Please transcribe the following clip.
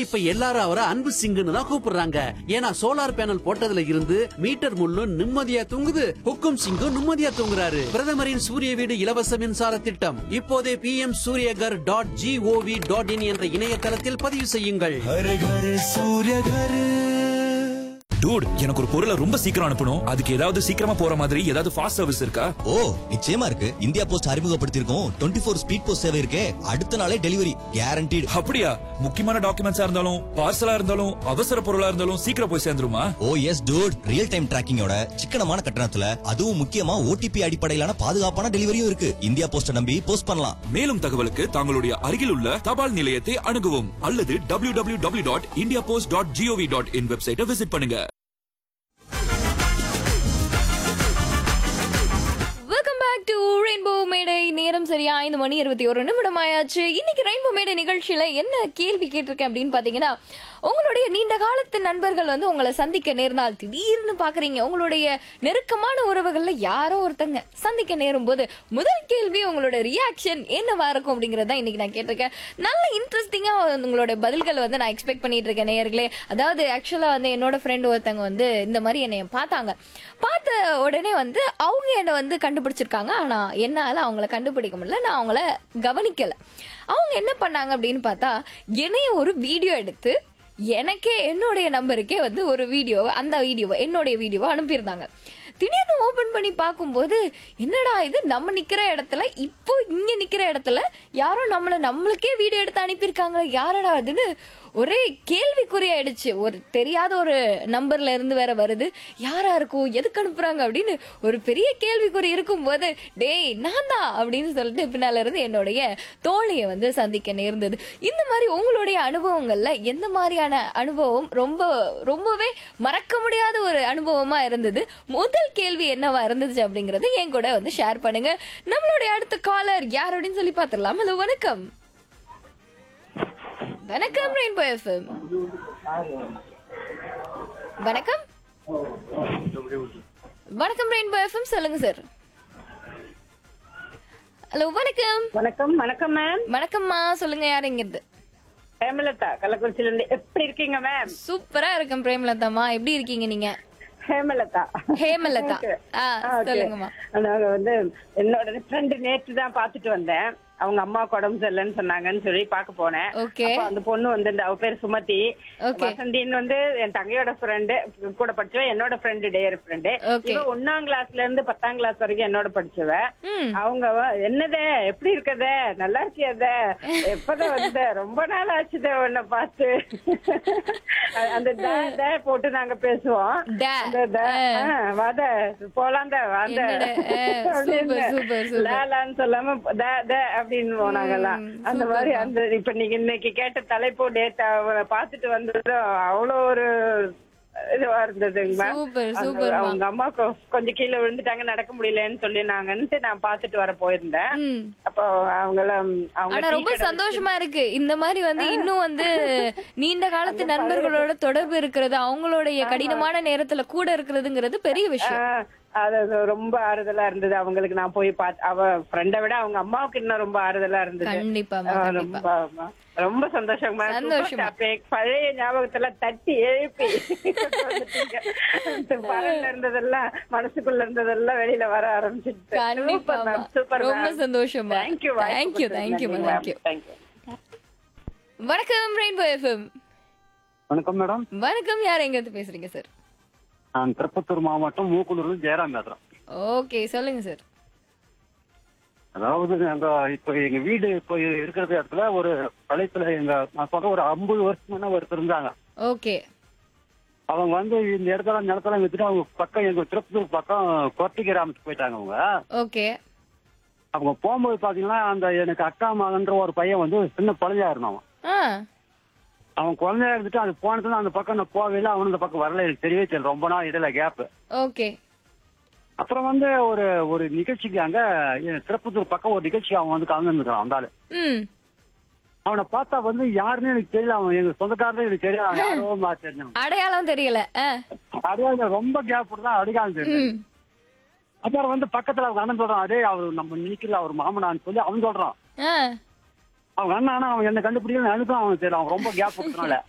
இப்ப எல்லாரும் அவரை அன்பு சிங்குன்னு தான் கூப்பிடுறாங்க ஏன்னா சோலார் பேனல் போட்டதுல இருந்து மீட்டர் முள்ளும் நிம்மதியா தூங்குது ஹுக்கும் சிங்கும் நிம்மதியா தூங்குறாரு பிரதமரின் சூரிய வீடு இலவச மின்சார திட்டம் இப்போதே P M Suryaghar dot G O V dot in என்ற இணையதளத்தில் பதிவு செய்யுங்கள் हर घर सूर्य घर டூட் எனக்கு ஒரு பொருளை ரொம்ப சீக்கிரம் அனுப்பணும் அதுக்கு ஏதாவது சீக்கிரமா போற மாதிரி ஏதாவது ஃபாஸ்ட் சர்வீஸ் இருக்கா ஓ நிச்சயமா இருக்கு இந்தியா போஸ்ட் அறிமுகப்படுத்தியிருக்கோம் டுவெண்ட்டி ஃபோர் ஸ்பீட் போஸ்ட் சேவை இருக்கே அடுத்த நாளே டெலிவரி கேரண்டீடு அப்படியா முக்கியமான டாக்குமெண்ட்ஸா இருந்தாலும் பார்சலா இருந்தாலும் அவசர பொருளா இருந்தாலும் சீக்கிரம் போய் சேர்ந்துருமா oh yes dude real time டிராக்கிங்கோட சிக்கனமான கட்டணத்துல அதுவும் முக்கியமா ஓடிபி அடிப்படையிலான பாதுகாப்பான டெலிவரியும் இருக்கு இந்தியா போஸ்ட நம்பி போஸ்ட் பண்ணலாம் மேலும் தகவலுக்கு தங்களுடைய அருகில் உள்ள தபால் நிலையத்தை அணுகவும் அல்லது W W W dot India post dot G O V dot in வெப்சைட்டை விசிட் பண்ணுங்க வெல்கம் பேக் டு ரெயின்போ மேடை நேரம் சரியா ஐந்து மணி இருபத்தி ஒரு நிமிடம் ஆயாச்சு இன்னைக்கு ரெயின்போ மேடை நிகழ்ச்சியில என்ன கேள்வி கேட்டிருக்கேன் அப்படின்னு பாத்தீங்கன்னா உங்களுடைய நீண்ட காலத்து நண்பர்கள் வந்து உங்களை சந்திக்க நேர்ந்தால் திடீர்னு பாக்குறீங்க உங்களுடைய நெருக்கமான உறவுகள்ல யாரோ ஒருத்தங்க சந்திக்க நேரும் போது முதல் கேள்வி உங்களோட ரியாக்ஷன் என்னவா இருக்கும் அப்படிங்கறத இன்னைக்கு நான் கேட்டிருக்கேன் நல்ல இன்ட்ரெஸ்டிங்கா உங்களோட பதில்கள் வந்து நான் எக்ஸ்பெக்ட் பண்ணிட்டு இருக்கேன் நேயர்களே அதாவது ஆக்சுவலா வந்து என்னோட ஃப்ரெண்ட் ஒருத்தங்க வந்து இந்த மாதிரி என்னைய பார்த்தாங்க பார்த்த உடனே வந்து அவங்க என்னை வந்து கண்டுபிடிச்சிருக்காங்க ஆனா என்னால அவங்கள கண்டுபிடிக்க முடியல நான் அவங்கள கவனிக்கல அவங்க என்ன பண்ணாங்க அப்படின்னு பார்த்தா என்னைய ஒரு வீடியோ எடுத்து எனக்கே என்னுடைய நம்பருக்கே வந்து ஒரு வீடியோ அந்த வீடியோவை என்னுடைய வீடியோவை அனுப்பியிருந்தாங்க திடீர்னு ஓபன் பண்ணி பார்க்கும்போது என்னடா இது நம்ம நிக்கிற இடத்துல இப்போ இங்க நிக்கிற இடத்துல யாரோ நம்மள நம்மளுக்கே வீடியோ எடுத்து அனுப்பியிருக்காங்க யாரடா அதுன்னு ஒரே கேள்விக்குறி ஆயிடுச்சு ஒரு தெரியாத ஒரு நம்பர்ல இருந்து வேற வருது யாரா இருக்கும் எதுக்கு அனுப்புறாங்க அப்படின்னு ஒரு பெரிய கேள்விக்குறி இருக்கும்போது டேய் நான் தான் அப்படின்னு சொல்லிட்டு பின்னால இருந்து என்னுடைய தோழியை வந்து சந்திக்க நேர்ந்தது இந்த மாதிரி உங்களுடைய அனுபவங்கள்ல எந்த மாதிரியான அனுபவம் ரொம்ப ரொம்பவே மறக்க முடியாத ஒரு அனுபவமா இருந்தது முதல் கேள்வி என்னவா இருந்துச்சு அப்படிங்கறது என் கூட வந்து ஷேர் பண்ணுங்க நம்மளுடைய அடுத்த காலர் யார் அப்படின்னு சொல்லி பார்த்துடலாம் ஹலோ வணக்கம் வணக்கம் ரெயின்போ எஃப்எம் வணக்கம் வணக்கம் ரெயின்போ எஃப்எம் சொல்லுங்க சார் ஹலோ வணக்கம் வணக்கம் வணக்கம் மேம் வணக்கம்மா சொல்லுங்க யார் இங்கிருந்து ஹேமலதா கள்ளக்குறிச்சில இருந்து எப்படி இருக்கீங்க மேம் சூப்பரா இருக்கேன் பிரேமலதாம்மா எப்படி இருக்கீங்க நீங்க ஹேமலதா ஹேமலதா Okay. ஆ ஆ, okay. சொல்லுங்கம்மா நாங்க வந்து என்னோட ஃப்ரெண்டு நேற்று தான் பாத்துட்டு வந்தேன் அவங்க அம்மாவுக்கு உடம்பு சரியில்லைன்னு சொன்னாங்கன்னு சொல்லி பார்க்க போனேன் Okay. அப்ப அந்த பொண்ணு வந்து இந்த அவ பேர் சுமதி Okay. வசந்தின்னு வந்து என் தங்கையோட ஃப்ரெண்டு கூட படிச்சவ என்னோட ஃப்ரெண்டு டேயர் ஃப்ரெண்டு Okay. இவ ஒன்னாம் கிளாஸ்ல இருந்து பத்தாம் கிளாஸ் வரைக்கும் என்னோட படிச்சவ ம். அவங்க வ- என்னதே எப்படி இருக்கத நல்லா இருக்கியத எப்பதான் வந்த ரொம்ப நாள் ஆச்சுதே உன்னை பார்த்து அந்த த த போட்டு நாங்க பேசுவோம் ட. அந்த த, ஆ. ஆ, வாத போலாம் த வாத என்னடா, ஆ, அப்படின்னு. Super, super, super. லாலான்னு சொல்லாம த த அப்படின்னு போனாங்கல்லாம் ம், அந்த மாதிரி அந்த இப்ப நீங்க இன்னைக்கு கேட்ட தலைப்பு டேட்டா பார்த்துட்டு வந்ததும் அவ்வளோ ஒரு இதுவா இருந்ததுங்க சூப்பர், அந்த- சூப்பர்மா. அவங்க அம்மாவுக்கு கொஞ்சம் கீழே விழுந்துட்டாங்க நடக்க முடியலன்னு சொல்லினாங்கன்ட்டு நான் பார்த்துட்டு வர போயிருந்தேன் ம். அப்போ அவங்களாம் அவங்க ஆனா டீ ரொம்ப கடை சந்தோஷமா இருக்கு இந்த மாதிரி வந்து இன்னும் வந்து நீண்ட காலத்து நண்பர்களோட தொடர்பு இருக்கிறது அவங்களுடைய கடினமான நேரத்துல கூட இருக்கிறதுங்கிறது பெரிய விஷயம் ஆ, அது அது ரொம்ப ஆறுதலா இருந்தது அவங்களுக்கு நான் போய் பார்த்து அவ ஃப்ரெண்டை விட அவங்க அம்மாவுக்கு இன்னும் ரொம்ப ஆறுதலா இருந்தது கண்டிப்பாமா ஆ, கண்டிப்பா ரொம்ப ஆமா. ரொம்ப சந்தோஷமா சந்தோஷமா. Super topic. பழைய ஞாபகத்தெல்லாம் தட்டி எழுப்பி கொண்டு வந்துட்டீங்க. இந்த பரல்ல இருந்ததெல்லாம் மனசுக்குள்ள இருந்ததெல்லாம் வெளியில வர ஆரம்பிச்சிட்டு கண்டிப்பாமா. ரொம்ப சந்தோஷமா. Thank you, thank you, thank you. Thank you வணக்கம் ரெயின்போ எஃப்எம் வணக்கம் மேடம் வணக்கம் யார் எங்க இருந்து பேசுறீங்க சார் நான் திருப்பத்தூர் மாவட்டம் மூக்குனூர்ல ஜெயராம் பேசுறேன் ஓகே சொல்லுங்க சார் அதாவது நாங்க இப்ப எங்க வீடு இப்ப இருக்கிற இடத்துல ஒரு பழையத்துல எங்க நான் சொல்ற ஒரு ஐம்பது வருஷம் ஒருத்தர் இருந்தாங்க ஓகே அவங்க வந்து இந்த இடத்துல நிலத்தெல்லாம் வித்துட்டு அவங்க பக்கம் எங்க திருப்பத்தூர் பக்கம் கொட்டி கிராமத்துக்கு போயிட்டாங்க அவங்க ஓகே அவங்க போகும்போது பாத்தீங்கன்னா அந்த எனக்கு அக்கா மகன்ற ஒரு பையன் வந்து சின்ன குழந்தையா இருந்தான் அவன். ஆ அவன் குழந்தையா இருந்துட்டு அது போனதுல அந்த பக்கம் நான் போகவே இல்லை அவனும் இந்த பக்கம் வரல எனக்கு தெரியவே தெரியல ரொம்ப நாள் இடையில கேப் ஓகே அப்புறம் வந்து ஒரு ஒரு நிகழ்ச்சிக்கு அங்க எ- திருப்பத்தூர் பக்கம் ஒரு நிகழ்ச்சி அவன் வந்து கலந்துருக்கான் அந்த ஆளு ம் அவனை பார்த்தா வந்து யாருன்னு எனக்கு தெரியல அவன் எங்க சொந்தக்காரனே எனக்கு தெரியல அவன் யாரோ மாதிரி தெரிஞ்சான் அடையாளம் தெரியல ஆ அப்படியே ரொம்ப கேப் தான் அடிக்காமல் தெரியும் ம் அப்புறம் வந்து பக்கத்துல அவங்க அண்ணன் சொல்றான் அதே அவர் நம்ம நிக்கல அவர் மாமனான்னு சொல்லி அவன் சொல்றான் ஆ அவங்க அண்ணன் ஆனா அவன் என்ன கண்டுபிடிக்கல எனக்கும் அவனுக்கு தெரியல அவன் ரொம்ப கேப் கொடுத்தனால